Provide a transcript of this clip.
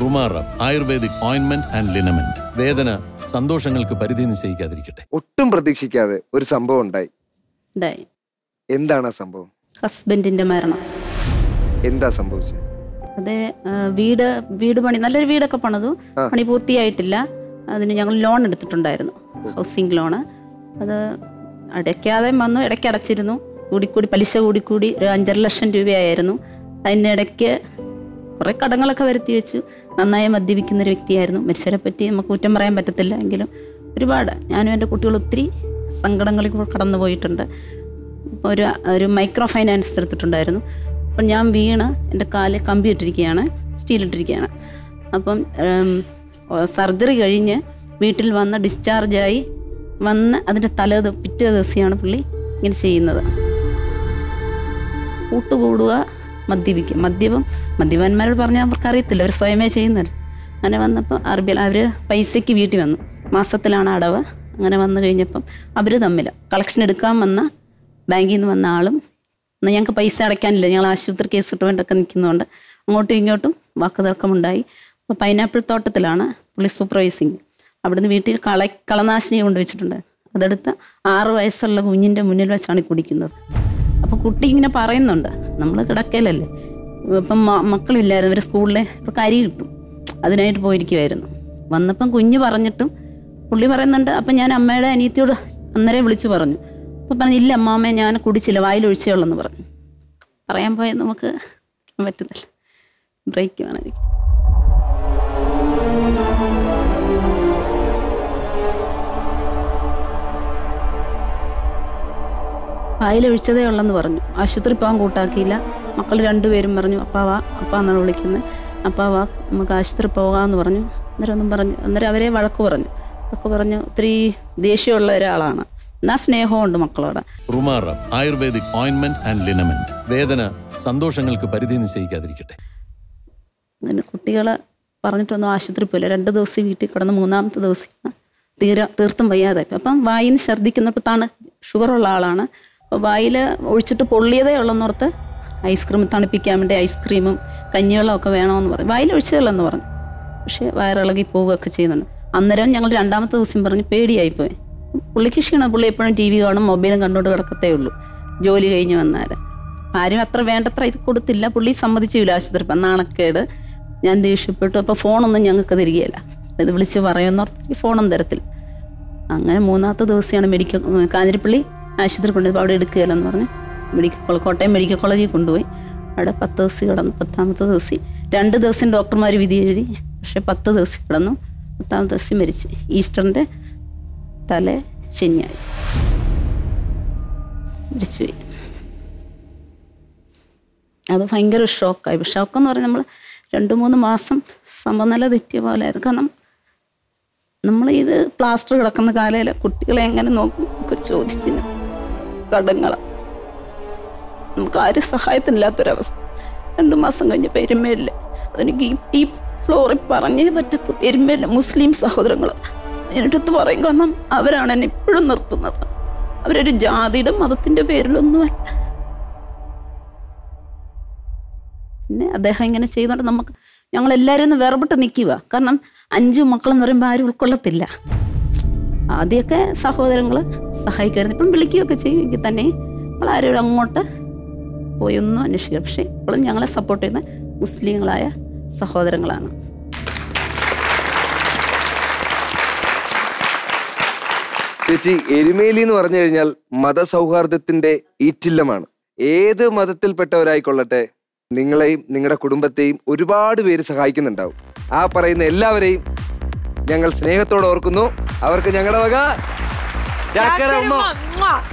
റുമാറ ayurvedic ഓയിൻമെന്റ് and ലിനമെന്റ് വേദന സന്തോഷങ്ങൾക്ക് പരിധി നിശ്ചയിക്കാതിരിക്കട്ടെ ഒട്ടും പ്രതീക്ഷിക്കാതെ ഒരു സംഭവം ഉണ്ടായി ഉണ്ടായി എന്താണ് ആ സംഭവം ഹസ്ബൻഡിന്റെ മരണം എന്താ സംഭവിച്ചത് അത് ആ, വീട് വീട് പണി നല്ലൊരു വീടൊക്കെ പണിതു ആ. പണി പൂർത്തിയായിട്ടില്ല അതിന് ഞങ്ങൾ ലോൺ എടുത്തിട്ടുണ്ടായിരുന്നു ഹൗസിംഗ് ലോണ് അത് അടയ്ക്കാതെ വന്നു ഇടയ്ക്ക് അടച്ചിരുന്നു കൂടിക്കൂടി പലിശ കൂടിക്കൂടി ഒരു അഞ്ചര ലക്ഷം രൂപയായിരുന്നു അതിൻ്റെ ഇടയ്ക്ക് കുറേ കടങ്ങളൊക്കെ വരുത്തി വെച്ചു നന്നായി മദ്യപിക്കുന്ന ഒരു വ്യക്തിയായിരുന്നു മനുഷ്യരെ പറ്റി നമുക്ക് കുറ്റം പറയാൻ പറ്റത്തില്ല എങ്കിലും ഒരുപാട് ഞാനും എൻ്റെ കുട്ടികൾ ഒത്തിരി സങ്കടങ്ങളിൽ കൂടെ കടന്നു പോയിട്ടുണ്ട് ഒരു ഒരു മൈക്രോ ഫൈനാൻസ് എടുത്തിട്ടുണ്ടായിരുന്നു അപ്പം ഞാൻ വീണ് എൻ്റെ കാലിൽ കമ്പി ഇട്ടിരിക്കുകയാണ് സ്റ്റീൽ ഇട്ടിരിക്കുകയാണ് അപ്പം സർജറി കഴിഞ്ഞ് വീട്ടിൽ വന്ന് ഡിസ്ചാർജായി വന്ന് അതിൻ്റെ തലേ ദിവ- പിറ്റേ ദിവസമാണ് പുള്ളി ഇങ്ങനെ ചെയ്യുന്നത് കൂട്ടുകൂടുക മദ്യപിക്കുക മദ്യപം മദ്യപന്മാരോട് പറഞ്ഞാൽ അവർക്ക് അറിയത്തില്ല അവർ സ്വയമേ ചെയ്യുന്നല്ലോ അങ്ങനെ വന്നപ്പോൾ അറബിയിൽ അവർ പൈസയ്ക്ക് വീട്ടിൽ വന്നു മാസത്തിലാണ് അടവ് അങ്ങനെ വന്നു കഴിഞ്ഞപ്പം അവർ തമ്മിൽ കളക്ഷൻ എടുക്കാൻ വന്ന ബാങ്കിൽ നിന്ന് വന്ന ആളും എന്നാൽ ഞങ്ങൾക്ക് പൈസ അടയ്ക്കാനില്ല ഞങ്ങൾ ആശുപത്രി കേസ് കിട്ടുവാനൊക്കെ നിൽക്കുന്നതുകൊണ്ട് അങ്ങോട്ടും ഇങ്ങോട്ടും വാക്കുതർക്കമുണ്ടായി അപ്പോൾ പൈനാപ്പിൾ തോട്ടത്തിലാണ് പുള്ളി സൂപ്പർവൈസിങ് അവിടുന്ന് വീട്ടിൽ കള കളനാശിനി കൊണ്ടുവച്ചിട്ടുണ്ട് അതെടുത്ത് ആറ് വയസ്സുള്ള കുഞ്ഞിൻ്റെ മുന്നിൽ വെച്ചാണ് ഈ കുടിക്കുന്നത് അപ്പോൾ കുട്ടി ഇങ്ങനെ പറയുന്നുണ്ട് നമ്മൾ കിടക്കയിലല്ലേ ഇപ്പം മ- മക്കളില്ലായിരുന്നു ഇവർ സ്കൂളിൽ ഇപ്പോൾ കരി കിട്ടും അതിനായിട്ട് പോയിരിക്കുമായിരുന്നു വന്നപ്പം കുഞ്ഞ് പറഞ്ഞിട്ടും പുള്ളി പറയുന്നുണ്ട് അപ്പം ഞാൻ അമ്മയുടെ അനിയത്തിയോട് അന്നേരം വിളിച്ചു പറഞ്ഞു അപ്പം പറഞ്ഞു ഇല്ല അമ്മാമ്മ ഞാൻ കുടിച്ചില്ല വായിലൊഴിച്ചേ ഉള്ളെന്ന് പറഞ്ഞു പറയാൻ പോയാൽ നമുക്ക് പറ്റുന്നില്ല ബ്രേക്ക് വേണം എനിക്ക് വായിലൊഴിച്ചതേ ഉള്ളെന്ന് പറഞ്ഞു ആശുപത്രി പോകാൻ കൂട്ടാക്കിയില്ല മക്കൾ രണ്ടുപേരും പറഞ്ഞു അപ്പാ വാ അപ്പാ എന്നാണ് വിളിക്കുന്നത് അപ്പാ വാ നമുക്ക് ആശുപത്രി പോകാമെന്ന് പറഞ്ഞു അന്നേരം ഒന്നും പറഞ്ഞു അന്നേരം അവരെ വഴക്ക് പറഞ്ഞു വഴക്ക് പറഞ്ഞു ഒത്തിരി ദേഷ്യമുള്ള ഒരാളാണ് എന്നാ സ്നേഹമുണ്ട് മക്കളോട് റുമാറ ആയുർവേദിക് ഓയിൻമെന്റ് ആൻഡ് ലിനമെന്റ് വേദന സന്തോഷങ്ങൾക്ക് പരിധി നിശ്ചയിക്കാതിരിക്കട്ടെ അങ്ങനെ കുട്ടികൾ പറഞ്ഞിട്ടൊന്നും ആശുപത്രി പോയില്ല രണ്ട് ദിവസം വീട്ടിൽ കിടന്ന് മൂന്നാമത്തെ ദിവസം തീരെ തീർത്തും വയ്യാതായി അപ്പം വായിൽ നിന്ന് ഛർദ്ദിക്കുന്നപ്പോൾ താണ് ഷുഗറുള്ള ആളാണ് അപ്പോൾ വായിൽ ഒഴിച്ചിട്ട് പൊള്ളിയതേ ഉള്ളെന്നോർത്ത് ഐസ്ക്രീം തണുപ്പിക്കാൻ വേണ്ടി ഐസ്ക്രീമും കഞ്ഞിവെള്ളവും ഒക്കെ വേണമെന്ന് പറഞ്ഞു വായിൽ ഒഴിച്ചതല്ലെന്ന് പറഞ്ഞു പക്ഷേ വയറിളകി പോവുകയൊക്കെ ചെയ്യുന്നുണ്ട് അന്നേരം ഞങ്ങൾ രണ്ടാമത്തെ ദിവസം പറഞ്ഞ് പേടിയായിപ്പോയി പുള്ളിക്ക് ക്ഷീണം പുള്ളി എപ്പോഴും ടി വി കാണും മൊബൈലും കണ്ടുകൊണ്ട് കിടക്കത്തേ ഉള്ളൂ ജോലി കഴിഞ്ഞ് വന്നാൽ ആരും അത്ര വേണ്ടത്ര ഇത് കൊടുത്തില്ല പുള്ളി സമ്മതിച്ചില്ല ആശുപത്രി ഇപ്പം നാണക്കേട് ഞാൻ ദേഷ്യപ്പെട്ടു അപ്പോൾ ഫോണൊന്നും ഞങ്ങൾക്ക് തരികയില്ല ഇത് വിളിച്ച് പറയുമെന്നോർത്ത് ഫോണും തരത്തില്ല അങ്ങനെ മൂന്നാമത്തെ ദിവസമാണ് മെഡിക്കൽ കാഞ്ഞിരപ്പള്ളി ആശുപത്രി കൊണ്ടുപോയി അവിടെ എടുക്കുകയില്ലെന്ന് പറഞ്ഞ് മെഡിക്കൽ കോളേജ് കോട്ടയം മെഡിക്കൽ കോളേജിൽ കൊണ്ടുപോയി അവിടെ പത്ത് ദിവസം കിടന്നു പത്താമത്തെ ദിവസം രണ്ട് ദിവസം ഡോക്ടർമാർ വിധി എഴുതി പക്ഷെ പത്ത് ദിവസം കിടന്നു പത്താമത്തെ ദിവസം മരിച്ചു ഈസ്റ്ററിൻ്റെ തലേ ശനിയാഴ്ച മരിച്ചുപോയി അത് ഭയങ്കര ഷോക്കായി ഷോക്ക് എന്ന് പറഞ്ഞാൽ നമ്മൾ രണ്ട് മൂന്ന് മാസം സമനില തെറ്റിയ പോലെ ആയിരുന്നു കാരണം നമ്മൾ ഇത് പ്ലാസ്റ്റർ കിടക്കുന്ന കാലയിൽ കുട്ടികളെ എങ്ങനെ നോക്കും ഒക്കെ ചോദിച്ചില്ല കടങ്ങള നമുക്ക് ആരും സഹായത്തിനില്ലാത്തൊരവസ്ഥ രണ്ട് മാസം കഴിഞ്ഞപ്പോൾ എരുമയില്ല അതെനിക്ക് ഈ ഈ ഫ്ലോറിൽ പറഞ്ഞേ പറ്റത്തു എരുമയില്ല മുസ്ലിം സഹോദരങ്ങൾ എന്നിട്ട് പറയും കാരണം അവരാണ് എന്നെ ഇപ്പോഴും നിർത്തുന്നത് അവരൊരു ജാതിയുടെ മതത്തിൻ്റെ പേരിലൊന്നുമല്ല പിന്നെ അദ്ദേഹം ഇങ്ങനെ ചെയ്യുന്നതുകൊണ്ട് നമുക്ക് ഞങ്ങൾ എല്ലാവരും ഒന്ന് വേർപെട്ട് നിൽക്കുക കാരണം അഞ്ചു മക്കളെന്ന് പറയുമ്പോൾ ആരും ഉൾക്കൊള്ളത്തില്ല ആദ്യമൊക്കെ സഹോദരങ്ങൾ സഹായിക്കുമായിരുന്നു ഇപ്പം വിളിക്കുകയൊക്കെ ചെയ്യുമെങ്കിൽ തന്നെ നമ്മൾ ആരും അങ്ങോട്ട് പോയി ഒന്നും അന്വേഷിക്കുക പക്ഷേ ഇപ്പോഴും ഞങ്ങളെ സപ്പോർട്ട് ചെയ്യുന്ന മുസ്ലിങ്ങളായ സഹോദരങ്ങളാണ് ചേച്ചി എരുമേലി എന്ന് പറഞ്ഞു കഴിഞ്ഞാൽ മതസൗഹാർദ്ദത്തിന്റെ ഈറ്റില്ലമാണ് ഏത് മതത്തിൽപ്പെട്ടവരായിക്കൊള്ളട്ടെ നിങ്ങളെയും നിങ്ങളുടെ കുടുംബത്തെയും ഒരുപാട് പേര് സഹായിക്കുന്നുണ്ടാവും ആ പറയുന്ന എല്ലാവരെയും ഞങ്ങൾ സ്നേഹത്തോടെ ഓർക്കുന്നു അവർക്ക് ഞങ്ങളുടെ വക ചാക്കര ഉമ്മ.